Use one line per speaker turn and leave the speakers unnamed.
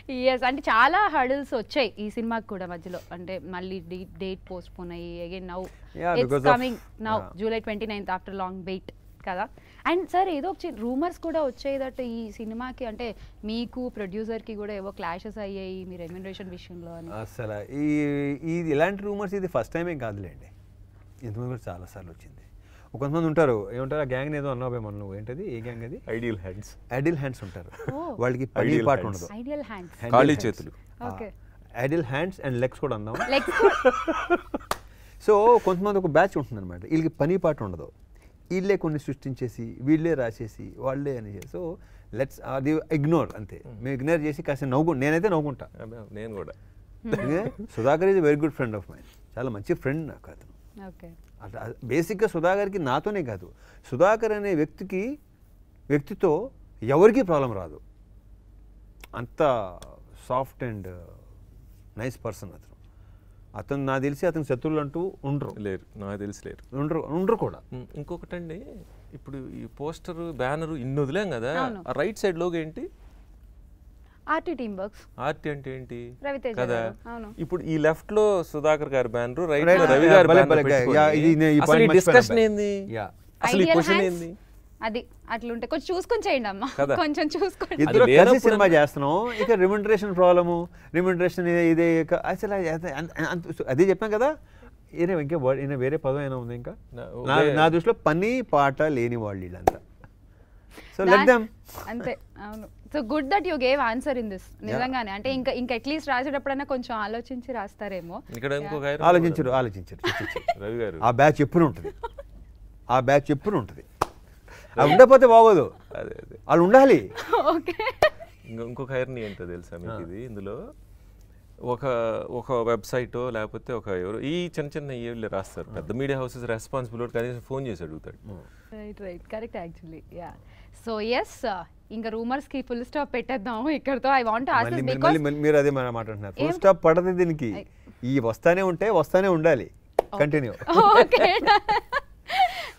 Yes అంటే చాలా hurdles వచ్చాయి ఈ సినిమాకి కూడా మధ్యలో అంటే మళ్ళీ డేట్ పోస్ట్ పోన్ అయ్యి again now
Yeah,
it's
because of-
coming now
yeah.
July twenty ninth after long wait కదా అండ్ సార్ ఏదో ఒక రూమర్స్ కూడా వచ్చాయి దట్ ఈ సినిమాకి అంటే మీకు ప్రొడ్యూసర్కి కూడా ఏవో క్లాషెస్ అయ్యాయి మీ రెమ్యునరేషన్ విషయంలో అని
అసలు ఈ ఇది ఇలాంటి రూమర్స్ ఇది ఫస్ట్ టైం ఏం కాదులేండి ఇంతకుముందు కూడా చాలాసార్లు వచ్చింది ఒక కొంతమంది ఉంటారు ఏమంటారు ఆ గ్యాంగ్ ఏదో అన్నావు మనం నువ్వు ఏంటది ఏ గ్యాంగ్ అది
ఐడియల్ హ్యాండ్స్
ఐడిల్ హ్యాండ్స్ ఉంటారు
Oh.
వాళ్ళకి పని
Ideal
పాట
hands.
ఉండదు
ఐడియల్ హ్యాండ్స్
Handle
ఖాళీ
hands.
చేతులు.
ఆ,
Okay.
Idle hands and legs కూడా అందాం
లెగ్స్
సో కొంతమంది ఒక బ్యాచ్ ఉంటుందన్నమాట వీళ్ళకి పని పాట ఉండదు వీళ్ళే కొన్ని సృష్టించేసి వీళ్ళే రాసేసి వాళ్ళే అని సో లెట్స్ అది ఇగ్నోర్ అంతే మేము ఇగ్నోర్ చేసి కాస్త నవ్వుకు నేనైతే నవ్వుకుంటా
నేను కూడా
ఎందుకంటే Sudhakar is very good friend of mind చాలా మంచి ఫ్రెండ్ నాకు అతను
ఓకే
అట్లా బేసిక్గా సుధాకర్కి నాతోనే కాదు సుధాకర్ అనే వ్యక్తికి వ్యక్తితో ఎవరికీ ప్రాబ్లం రాదు అంత సాఫ్ట్ అండ్ నైస్ పర్సన్ అతను అతను నాకు తెలిసి అతని శత్రువులు అంటూ ఉండరు
లేరు నాకు తెలిసి లేరు
ఉండరు ఉండరు కూడా
ఉమ్, ఇంకొకటండి ఇప్పుడు ఈ పోస్టర్ బ్యానర్ ఇన్ని వదిలేం కదా
అవును.
ఆ రైట్ సైడ్ లోగో ఏంటి
ఆర్టీ టీమ్ వర్క్స్
ఆర్టీ అంటే ఏంటి
రవితేజ
కదా
గారు, అవును.
ఇప్పుడు ఈ లెఫ్ట్ లో సుధాకర్ గారి బ్యానర్ రైట్
Right,
లో రవి
yeah,
గారి
భలే,
banner
భలే,
పెట్టుకొని,
yeah, ఇది నేను ఈ
అసలు
point
ఈ
మర్చిపోయాను
డిస్కషన్
అబ్బాయి.
ఏంది
Yeah.
అసలు ఈ
Ideal
క్వశ్చన్
hands?
ఏంది
అది అట్లుంటే కొంచెం చూసుకొని చేయండి అమ్మా
కదా.
కొంచెం చూసుకోండి
ఇద్దరు కలిసి
లేనప్పుడు
సినిమా
అన్న-
చేస్తున్నాం ఇక రిమండరేషన్ ప్రాబ్లము రిమండరేషన్ ఇదే ఇక అసలు అది- అంత- అంత- అదే చెప్పాం కదా ఈయన ఇంకా word- ఈయన వేరే పదం అయినా ఉంది ఇంకా
నా-
నా
వే-
నా దృష్టిలో పని పాట లేని వాళ్ళు వీళ్ళంతా సో
That-
లెట్ దెమ్
అంతే అవును so good that you gave answer in this నిజంగానే అంటే ఇంకా ఇంకా అట్లీస్ట్ రాసేటప్పుడైనా కొంచెం ఆలోచించి రాస్తారేమో
ఇక్కడ ఇంకొక ఆయన
ఆలోచించరు ఆలోచించరు చిచ్చి.
రవి గారు
ఆ బ్యాచ్ ఎప్పుడు ఉంటుంది ఆ బ్యాచ్ ఎప్పుడు ఉంటుంది అది ఉండకపోతే బాగోదు
అదే అదే
వాళ్ళు ఉండాలి
ఓకే
ఇంకో ఇంకొక ఐరనీ ఏంటో తెలుసా మీకు ఇది ఇందులో ఒక ఒక వెబ్సైట్ లేకపోతే ఒక ఎవరు ఈ చిన్న చిన్న ఏళ్ళు రాస్తారు పెద్ద మీడియా హౌసెస్ రెస్పాన్సిబుల్ కనీసం ఫోన్ చేసి అడుగుతాడు
right right correct actually ya so yes ఇంకా రూమర్స్ కి ఫుల్ స్టాప్ పెట్టేద్దాం ఇక్కడతో ఐ వాంట్ ఆస్క్
మళ్ళీ మళ్ళీ-
బికాస్
మళ్ళీ మీరు అదే మాట మాట్లాడుతున్నారు ఫుల్
ఏం-
స్టాప్ పడదు దీనికి ఈ వస్తానే ఉంటే వస్తానే ఉండాలి కంటిన్యూ
ఓకే